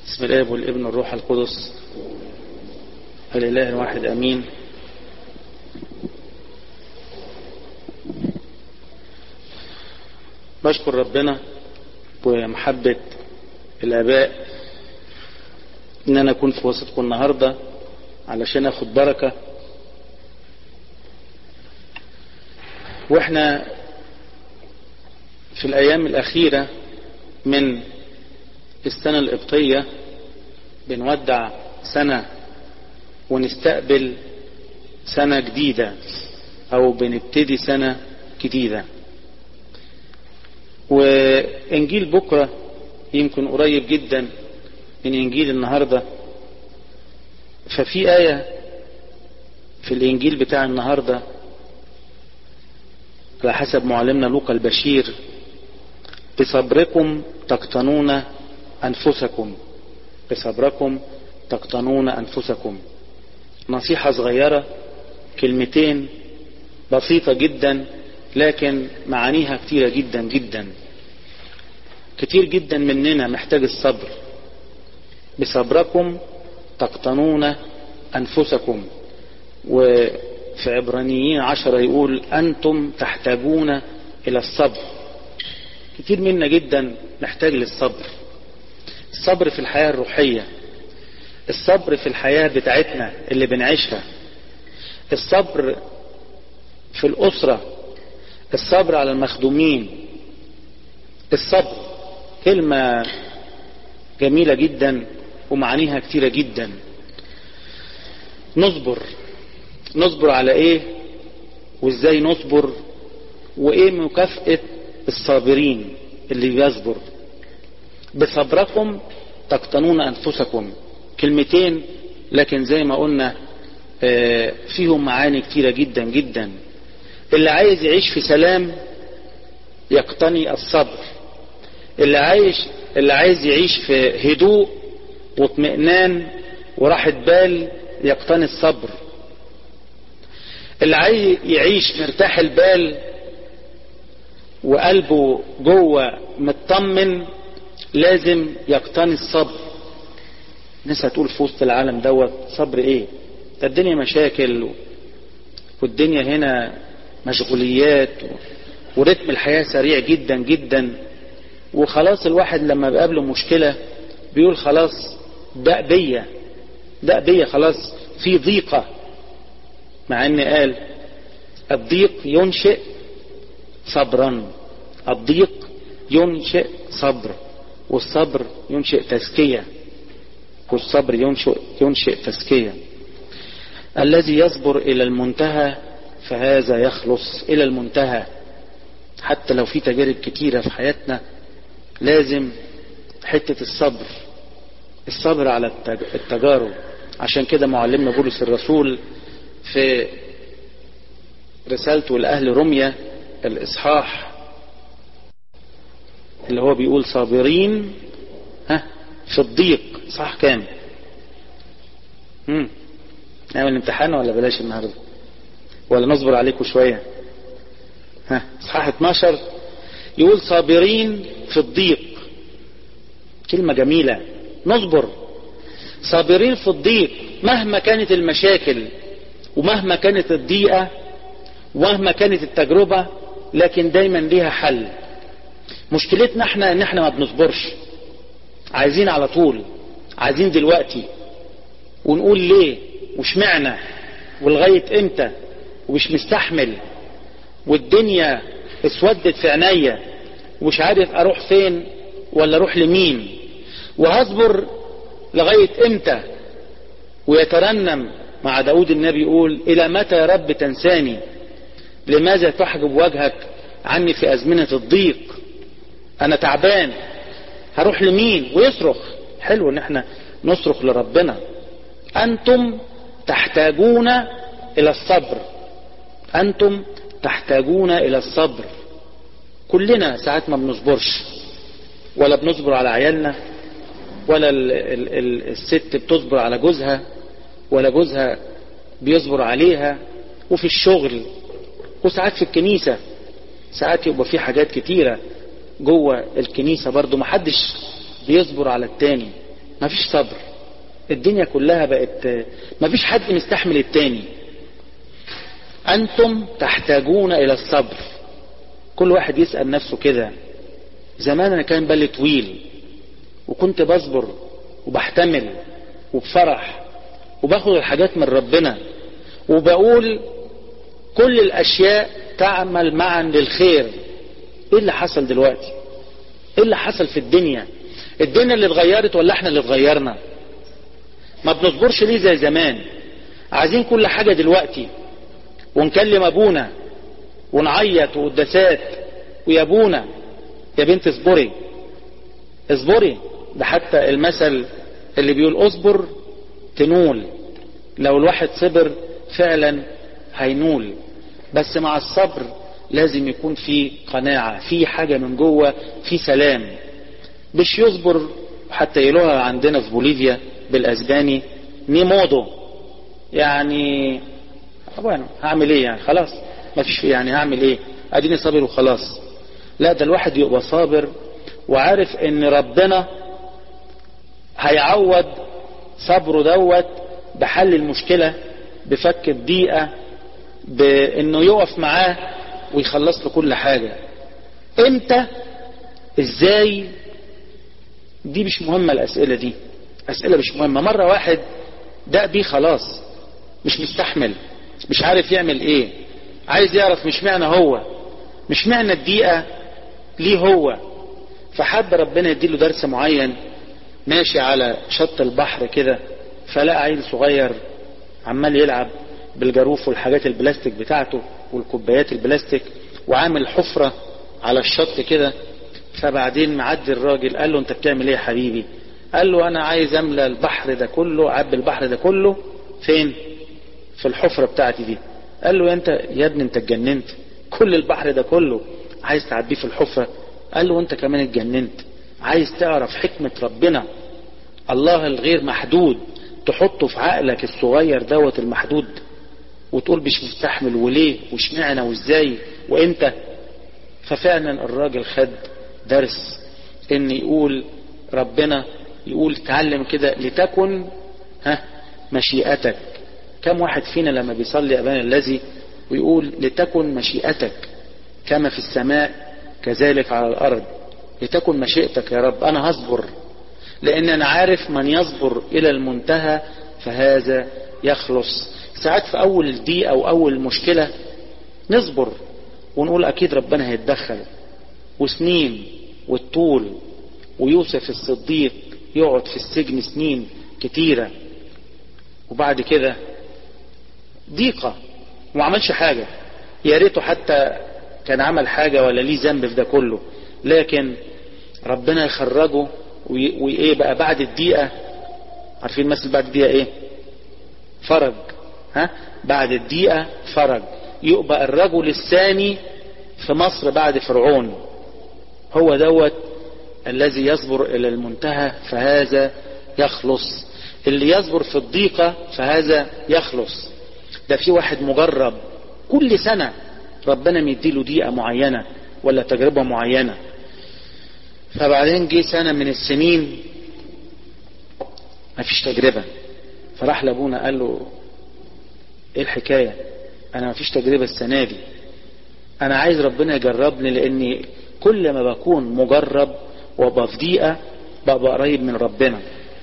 بسم الله والابن والروح القدس الإله الواحد أمين بشكر ربنا ومحبة الآباء إن أنا أكون في وسطكم النهاردة علشان أخد بركة وإحنا في الأيام الأخيرة من السنة القبطية بنودع سنة ونستقبل سنة جديدة أو بنبتدي سنة جديدة وإنجيل بكرة يمكن قريب جدا من إنجيل النهاردة ففي آية في الإنجيل بتاع النهاردة على حسب معلمنا لوقا البشير بصبركم تقتنون أنفسكم بصبركم تقتنون أنفسكم نصيحة صغيرة كلمتين بسيطة جدا لكن معانيها كتيرة جدا جدا كتير جدا مننا محتاج الصبر بصبركم تقتنون أنفسكم وفي عبرانيين عشرة يقول أنتم تحتاجون إلى الصبر كتير منا جدا نحتاج للصبر الصبر في الحياة الروحية الصبر في الحياة بتاعتنا اللي بنعيشها الصبر في الأسرة الصبر على المخدومين الصبر كلمة جميلة جدا ومعانيها كتيرة جدا نصبر نصبر على ايه وازاي نصبر وايه مكافأة الصابرين اللي بيصبر بصبركم تقتنون انفسكم كلمتين لكن زي ما قلنا فيهم معاني كتيرة جدا جدا اللي عايز يعيش في سلام يقتني الصبر اللي عايش اللي عايز يعيش في هدوء واطمئنان وراحة بال يقتني الصبر اللي عايز يعيش مرتاح البال وقلبه جوه مطمن لازم يقتني الصبر الناس هتقول في وسط العالم دوت صبر ايه ده الدنيا مشاكل والدنيا هنا مشغوليات ورتم الحياة سريع جدا جدا وخلاص الواحد لما بقابله مشكلة بيقول خلاص ده بيا ده بيا خلاص في ضيقة مع ان قال الضيق ينشئ صبرا الضيق ينشئ صبر والصبر ينشئ تزكية والصبر ينشئ, ينشئ تزكية الذي يصبر إلى المنتهى فهذا يخلص إلى المنتهى حتى لو في تجارب كتيرة في حياتنا لازم حتة الصبر الصبر على التجارب عشان كده معلمنا بولس الرسول في رسالته لأهل روميا الإصحاح اللي هو بيقول صابرين ها في الضيق صح كام امم نعمل امتحان ولا بلاش النهارده ولا نصبر عليكم شويه ها اصحاح 12 يقول صابرين في الضيق كلمه جميله نصبر صابرين في الضيق مهما كانت المشاكل ومهما كانت الضيقه ومهما كانت التجربه لكن دايما ليها حل مشكلتنا احنا ان احنا ما بنصبرش عايزين على طول عايزين دلوقتي ونقول ليه وش معنى ولغاية امتى ومش مستحمل والدنيا اسودت في عينيا ومش عارف اروح فين ولا اروح لمين وهصبر لغاية امتى ويترنم مع داود النبي يقول الى متى يا رب تنساني لماذا تحجب وجهك عني في ازمنة الضيق انا تعبان هروح لمين ويصرخ حلو ان احنا نصرخ لربنا انتم تحتاجون الى الصبر انتم تحتاجون الى الصبر كلنا ساعات ما بنصبرش ولا بنصبر على عيالنا ولا ال ال ال الست بتصبر على جوزها ولا جوزها بيصبر عليها وفي الشغل وساعات في الكنيسة ساعات يبقى في حاجات كتيرة جوه الكنيسة برضو محدش بيصبر على التاني مفيش صبر الدنيا كلها بقت مفيش حد مستحمل التاني انتم تحتاجون الى الصبر كل واحد يسأل نفسه كده زمان انا كان بالي طويل وكنت بصبر وبحتمل وبفرح وباخد الحاجات من ربنا وبقول كل الاشياء تعمل معا للخير ايه اللي حصل دلوقتي ايه اللي حصل في الدنيا الدنيا اللي اتغيرت ولا احنا اللي اتغيرنا ما بنصبرش ليه زي زمان عايزين كل حاجة دلوقتي ونكلم ابونا ونعيط وقداسات ويا ابونا يا بنت اصبري اصبري ده حتى المثل اللي بيقول اصبر تنول لو الواحد صبر فعلا هينول بس مع الصبر لازم يكون في قناعة في حاجة من جوه في سلام مش يصبر حتى يقولوها عندنا في بوليفيا بالاسباني نيمودو يعني bueno هعمل ايه يعني خلاص ما فيش يعني هعمل ايه اديني صابر وخلاص لا ده الواحد يبقى صابر وعارف ان ربنا هيعوض صبره دوت بحل المشكلة بفك الضيقة بانه يقف معاه ويخلص له كل حاجة امتى ازاي دي مش مهمة الاسئلة دي اسئلة مش مهمة مرة واحد ده بيه خلاص مش مستحمل مش عارف يعمل ايه عايز يعرف مش معنى هو مش معنى الدقيقة ليه هو فحب ربنا يديله درس معين ماشي على شط البحر كده فلقى عيل صغير عمال يلعب بالجاروف والحاجات البلاستيك بتاعته والكوبايات البلاستيك وعامل حفرة على الشط كده فبعدين معدي الراجل قال له انت بتعمل ايه يا حبيبي قال له انا عايز املى البحر ده كله عب البحر ده كله فين في الحفرة بتاعتي دي قال له انت يا ابني انت اتجننت كل البحر ده كله عايز تعبيه في الحفرة قال له انت كمان اتجننت عايز تعرف حكمة ربنا الله الغير محدود تحطه في عقلك الصغير دوت المحدود وتقول مش مستحمل وليه واشمعنى وازاي وامتى ففعلا الراجل خد درس ان يقول ربنا يقول تعلم كده لتكن ها مشيئتك كم واحد فينا لما بيصلي أبانا الذي ويقول لتكن مشيئتك كما في السماء كذلك على الأرض لتكن مشيئتك يا رب أنا هصبر لأن أنا عارف من يصبر إلى المنتهى فهذا يخلص ساعات في أول الضيقة أو أول مشكلة نصبر ونقول أكيد ربنا هيتدخل وسنين والطول ويوسف الصديق يقعد في السجن سنين كتيرة وبعد كده ضيقة وما عملش حاجة يا ريته حتى كان عمل حاجة ولا ليه ذنب في ده كله لكن ربنا يخرجه وايه بقى بعد الدقيقة عارفين مثل بعد الدقيقة ايه فرج ها بعد الدقيقة فرج يبقى الرجل الثاني في مصر بعد فرعون هو دوت الذي يصبر الى المنتهى فهذا يخلص اللي يصبر في الضيقة فهذا يخلص ده في واحد مجرب كل سنة ربنا مديله دقيقة معينة ولا تجربة معينة فبعدين جه سنة من السنين ما فيش تجربة فراح لابونا قال له ايه الحكاية انا ما فيش تجربة السنة دي انا عايز ربنا يجربني لاني كل ما بكون مجرب وابقى في ضيقة ببقى قريب من ربنا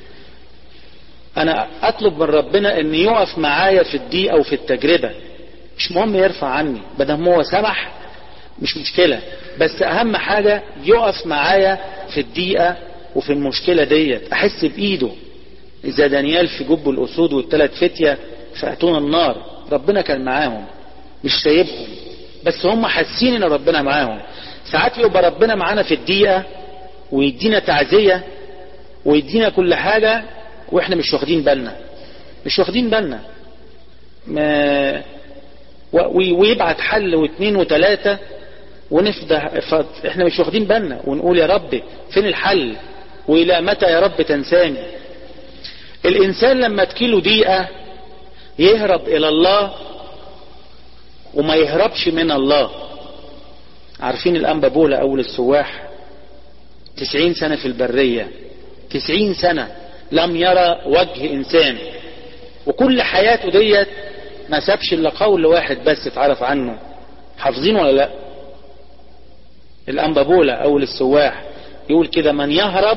انا اطلب من ربنا ان يقف معايا في الضيقة وفي التجربة مش مهم يرفع عني بدل هو سمح مش مشكلة بس اهم حاجة يقف معايا في الضيقة وفي المشكلة ديت احس بايده اذا دانيال في جب الاسود والثلاث فتية فاتون النار ربنا كان معاهم مش سايبهم بس هم حاسين ان ربنا معاهم ساعات يبقى ربنا معانا في الضيقة ويدينا تعزية ويدينا كل حاجة واحنا مش واخدين بالنا مش واخدين بالنا ما ويبعت حل واثنين وثلاثة ونفضح احنا مش واخدين بالنا ونقول يا رب فين الحل والى متى يا رب تنساني الانسان لما تكيله دقيقة يهرب الى الله وما يهربش من الله عارفين الانبا بولا اول السواح تسعين سنة في البرية تسعين سنة لم يرى وجه انسان وكل حياته ديت ما سابش الا قول واحد بس اتعرف عنه حافظين ولا لا الانبابولة اول السواح يقول كده من يهرب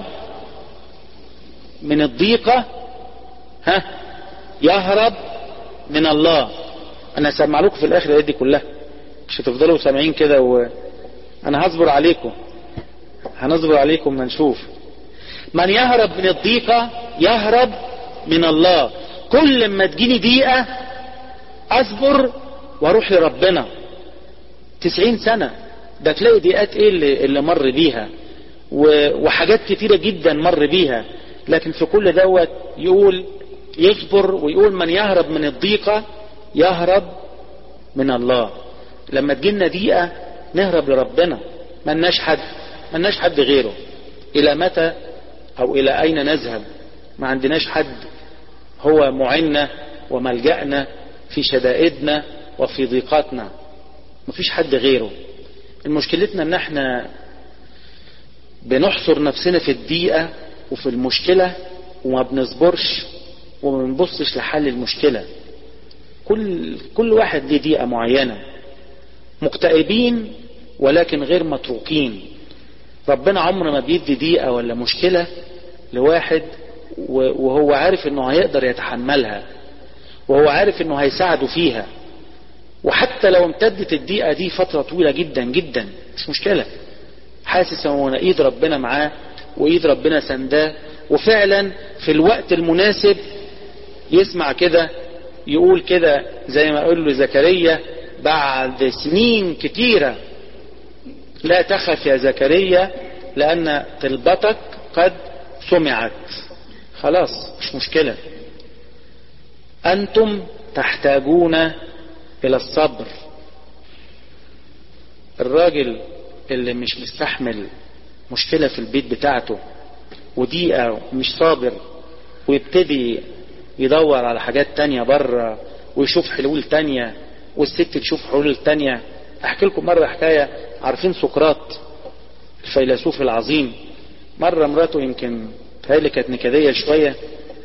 من الضيقة ها يهرب من الله انا هسمع لكم في الاخر الايات دي كلها مش هتفضلوا سامعين كده و... انا هصبر عليكم هنصبر عليكم ما نشوف من يهرب من الضيقة يهرب من الله كل ما تجيني دقيقة اصبر واروح لربنا تسعين سنة ده تلاقي دقيقات ايه اللي, اللي مر بيها وحاجات كتيرة جدا مر بيها لكن في كل دوت يقول يصبر ويقول من يهرب من الضيقة يهرب من الله لما تجينا دقيقة نهرب لربنا ملناش حد ملناش حد غيره الى متى او الى اين نذهب ما عندناش حد هو معنا وملجأنا في شدائدنا وفي ضيقاتنا مفيش حد غيره المشكلتنا ان احنا بنحصر نفسنا في الضيقة وفي المشكلة وما بنصبرش وما بنبصش لحل المشكلة كل كل واحد ليه ضيقة معينة مكتئبين ولكن غير متروكين ربنا عمره ما بيدي ضيقة ولا مشكلة لواحد وهو عارف انه هيقدر يتحملها وهو عارف انه هيساعده فيها وحتى لو امتدت الضيقة دي فترة طويلة جدا جدا مش مشكلة حاسس ان ايد ربنا معاه وايد ربنا سنداه وفعلا في الوقت المناسب يسمع كده يقول كده زي ما قال له زكريا بعد سنين كتيرة لا تخف يا زكريا لأن طلبتك قد سمعت خلاص مش مشكلة أنتم تحتاجون إلى الصبر الراجل اللي مش مستحمل مشكلة في البيت بتاعته ودقيقة ومش صابر ويبتدي يدور على حاجات تانية بره ويشوف حلول تانية والست تشوف حلول تانية احكي لكم مرة حكاية عارفين سقراط الفيلسوف العظيم مرة مراته يمكن تهيألي كانت نكدية شوية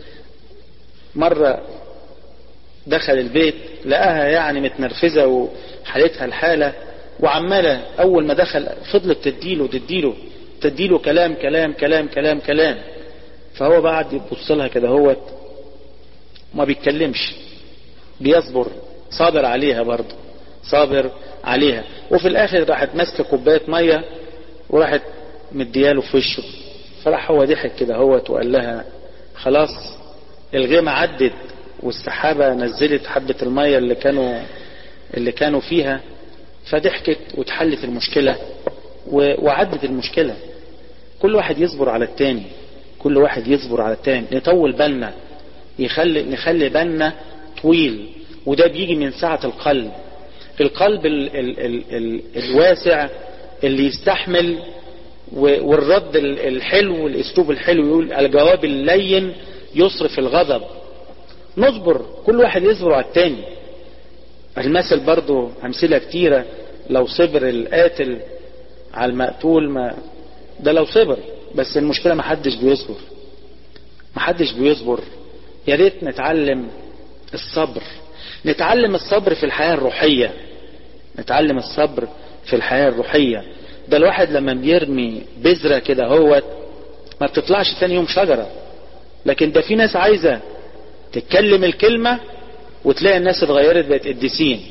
مرة دخل البيت لقاها يعني متنرفزة وحالتها الحالة وعمالة أول ما دخل فضلت تديله تديله تديله كلام كلام كلام كلام كلام فهو بعد يبص لها كده هوت ما بيتكلمش بيصبر صابر عليها برضه صابر عليها وفي الاخر راحت ماسكه كوبايه ميه وراحت مدياله في وشه فراح هو ضحك كده هوت وقال لها خلاص الغيمة عدت والسحابة نزلت حبة المية اللي كانوا اللي كانوا فيها فضحكت واتحلت المشكلة وعدت المشكلة كل واحد يصبر على التاني كل واحد يصبر على التاني نطول بالنا يخلي نخلي بالنا طويل وده بيجي من سعة القلب القلب ال ال ال ال الواسع اللي يستحمل والرد الحلو والاسلوب الحلو يقول الجواب اللين يصرف الغضب نصبر كل واحد يصبر على التاني المثل برضو امثلة كتيرة لو صبر القاتل على المقتول ما ده لو صبر بس المشكلة ما حدش بيصبر ما حدش بيصبر يا ريت نتعلم الصبر نتعلم الصبر في الحياة الروحية نتعلم الصبر في الحياة الروحية ده الواحد لما بيرمي بذرة كده هو ما بتطلعش ثاني يوم شجرة لكن ده في ناس عايزة تتكلم الكلمة وتلاقي الناس اتغيرت بقت قديسين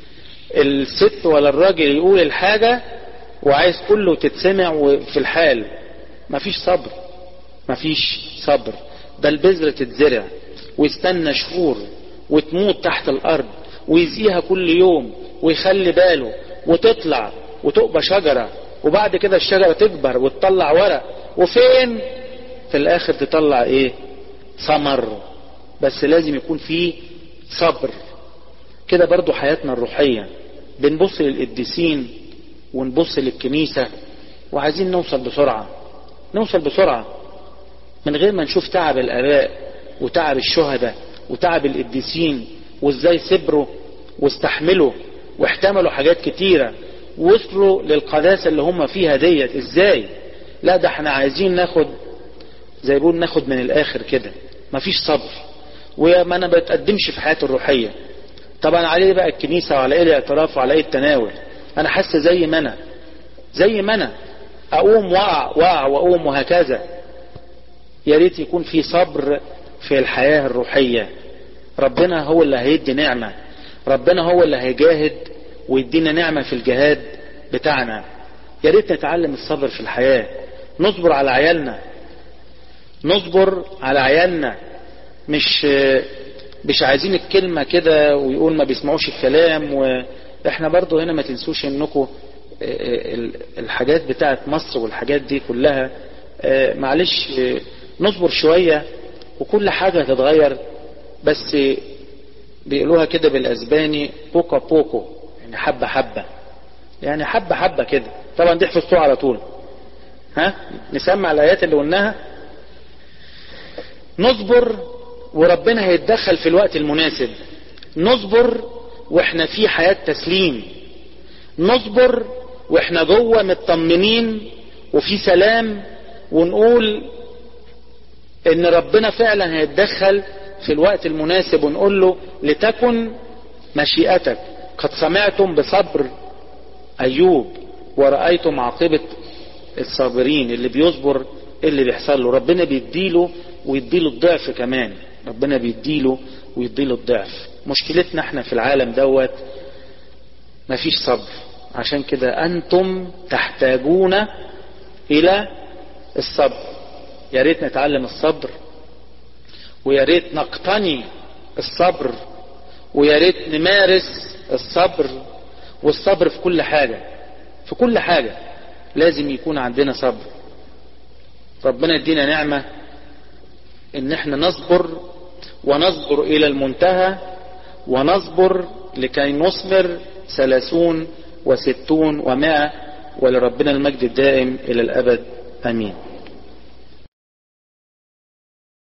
الست ولا الراجل يقول الحاجة وعايز كله تتسمع في الحال مفيش صبر مفيش صبر ده البذرة تتزرع ويستنى شهور وتموت تحت الارض ويزيها كل يوم ويخلي باله وتطلع وتبقى شجرة وبعد كده الشجرة تكبر وتطلع ورق وفين في الاخر تطلع ايه ثمر بس لازم يكون فيه صبر كده برضو حياتنا الروحية بنبص للقديسين ونبص للكنيسة وعايزين نوصل بسرعة نوصل بسرعة من غير ما نشوف تعب الآباء وتعب الشهداء وتعب القديسين وازاي صبروا واستحملوا واحتملوا حاجات كتيرة وصلوا للقداسة اللي هم فيها ديت ازاي لا ده احنا عايزين ناخد زي بيقول ناخد من الاخر كده مفيش صبر وما انا بتقدمش في حياتي الروحية طبعا عليه بقى الكنيسة وعلى ايه الاعتراف وعلى ايه التناول انا حاسس زي ما انا زي ما انا اقوم واقع واقع واقوم وهكذا يا ريت يكون في صبر في الحياة الروحية ربنا هو اللي هيدي نعمة ربنا هو اللي هيجاهد ويدينا نعمة في الجهاد بتاعنا يا ريت نتعلم الصبر في الحياة نصبر على عيالنا نصبر على عيالنا مش مش عايزين الكلمة كده ويقول ما بيسمعوش الكلام واحنا برضو هنا ما تنسوش انكم الحاجات بتاعت مصر والحاجات دي كلها معلش نصبر شوية وكل حاجة هتتغير بس بيقولوها كده بالاسباني بوكا بوكو يعني حبة حبة يعني حبة حبة كده طبعا دي حفظتوها على طول ها نسمع الايات اللي قلناها نصبر وربنا هيتدخل في الوقت المناسب نصبر واحنا في حياة تسليم نصبر واحنا جوه مطمنين وفي سلام ونقول ان ربنا فعلا هيتدخل في الوقت المناسب ونقول له لتكن مشيئتك قد سمعتم بصبر ايوب ورأيتم عاقبة الصابرين اللي بيصبر اللي بيحصل له ربنا بيديله ويديله الضعف كمان ربنا بيديله ويديله الضعف مشكلتنا احنا في العالم دوت مفيش صبر عشان كده انتم تحتاجون الى الصبر يا ريت نتعلم الصبر ويا ريت نقتني الصبر ويا ريت نمارس الصبر والصبر في كل حاجة في كل حاجة لازم يكون عندنا صبر ربنا يدينا نعمة ان احنا نصبر ونصبر الى المنتهى ونصبر لكي نصبر ثلاثون وستون ومائة ولربنا المجد الدائم الى الابد امين